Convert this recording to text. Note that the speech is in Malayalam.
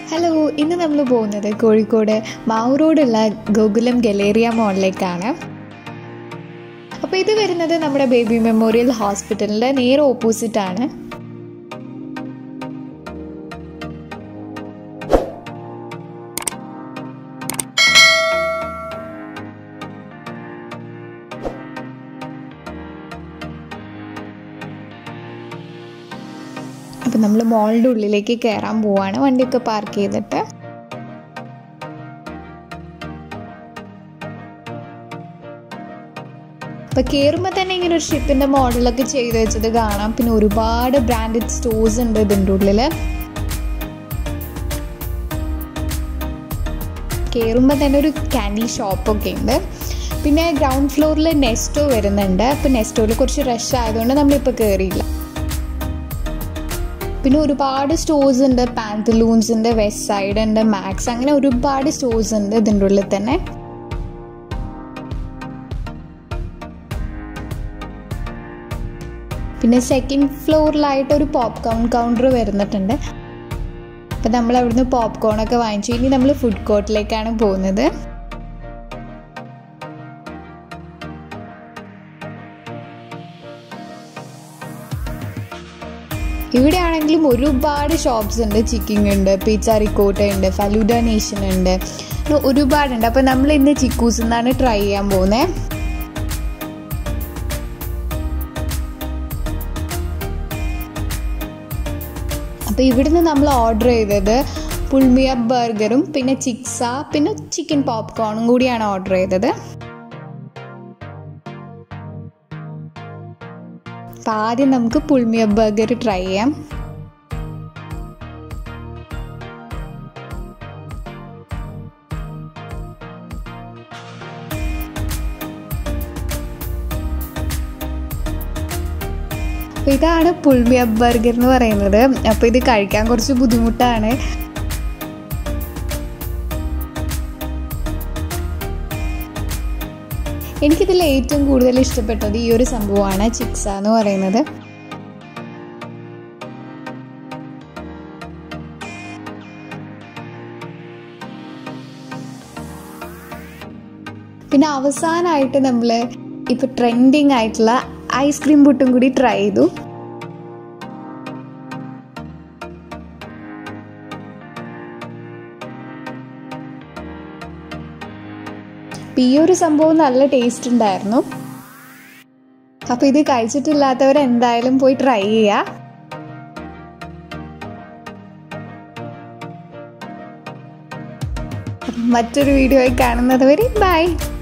ഹലോ ഇന്ന് നമ്മൾ പോകുന്നത് കോഴിക്കോട് മാവൂർ റോഡുള്ള ഗോകുലം ഗലേറിയ മോളിലേക്കാണ് അപ്പോൾ ഇത് വരുന്നത് നമ്മുടെ ബേബി മെമ്മോറിയൽ ഹോസ്പിറ്റലിൻ്റെ നേരെ ഓപ്പോസിറ്റ് ആണ് അപ്പം നമ്മൾ മോളിൻ്റെ ഉള്ളിലേക്ക് കയറാൻ പോവാണ് വണ്ടിയൊക്കെ പാർക്ക് ചെയ്തിട്ട് അപ്പോൾ കയറുമ്പോൾ തന്നെ ഇങ്ങനെ ഒരു ഷിപ്പിൻ്റെ മോഡലൊക്കെ ചെയ്ത് വെച്ചത് കാണാം പിന്നെ ഒരുപാട് ബ്രാൻഡഡ് സ്റ്റോഴ്സ് ഉണ്ട് ഇതിൻ്റെ ഉള്ളിൽ കയറുമ്പോൾ തന്നെ ഒരു ക്യാൻഡി ഷോപ്പൊക്കെ ഉണ്ട് പിന്നെ ഗ്രൗണ്ട് ഫ്ലോറിൽ നെസ്റ്റോ വരുന്നുണ്ട് അപ്പോൾ നെസ്റ്റോയിൽ കുറച്ച് റഷ് ആയതുകൊണ്ട് നമ്മളിപ്പോൾ കയറിയില്ല പിന്നെ ഒരുപാട് സ്റ്റോഴ്സ് ഉണ്ട് പാന്തലൂൺസിൻ്റെ വെസ്റ്റ് സൈഡ് ഉണ്ട് മാക്സ് അങ്ങനെ ഒരുപാട് സ്റ്റോഴ്സ് ഉണ്ട് ഇതിൻ്റെ ഉള്ളിൽ തന്നെ പിന്നെ സെക്കൻഡ് ഫ്ലോറിലായിട്ട് ഒരു പോപ്കോൺ കൗണ്ടർ വരുന്നിട്ടുണ്ട് അപ്പം നമ്മൾ അവിടുന്ന് പോപ്കോൺ ഒക്കെ വാങ്ങിച്ചു ഇനി നമ്മൾ ഫുഡ് കോർട്ടിലേക്കാണ് പോകുന്നത് ഇവിടെ ആണെങ്കിലും ഒരുപാട് ഷോപ്സ് ഉണ്ട് ചിക്കിങ് ഉണ്ട് പിസ്സ റിക്കോട്ട ഉണ്ട് ഫലൂഡ നേഷൻ ഉണ്ട് ഒരുപാടുണ്ട് അപ്പോൾ നമ്മൾ ഇന്ന് ചിക്കൂസ് എന്നാണ് ട്രൈ ചെയ്യാൻ പോകുന്നത് അപ്പോൾ ഇവിടുന്ന് നമ്മൾ ഓർഡർ ചെയ്തത് പുൾമിയ ബർഗറും പിന്നെ ചിക്സ പിന്നെ ചിക്കൻ പോപ്കോണും കൂടിയാണ് ഓർഡർ ചെയ്തത് അപ്പം ആദ്യം നമുക്ക് പുൾമിയ ബർഗർ ട്രൈ ചെയ്യാം അപ്പോൾ ഇതാണ് പുൾമിയ ബർഗർ എന്ന് പറയുന്നത് അപ്പോൾ ഇത് കഴിക്കാൻ കുറച്ച് ബുദ്ധിമുട്ടാണ് എനിക്കിതിൽ ഏറ്റവും കൂടുതൽ ഇഷ്ടപ്പെട്ടത് ഈ ഒരു സംഭവമാണ് ചിക്സ എന്ന് പറയുന്നത് പിന്നെ അവസാനമായിട്ട് നമ്മൾ ഇപ്പോൾ ട്രെൻഡിങ് ആയിട്ടുള്ള ഐസ്ക്രീം പുട്ടും കൂടി ട്രൈ ചെയ്തു ഈ ഒരു സംഭവം നല്ല ടേസ്റ്റ് ഉണ്ടായിരുന്നു അപ്പോൾ ഇത് കഴിച്ചിട്ടില്ലാത്തവർ എന്തായാലും പോയി ട്രൈ ചെയ്യുക മറ്റൊരു വീഡിയോ ആയി കാണുന്നത് വരെ ബൈ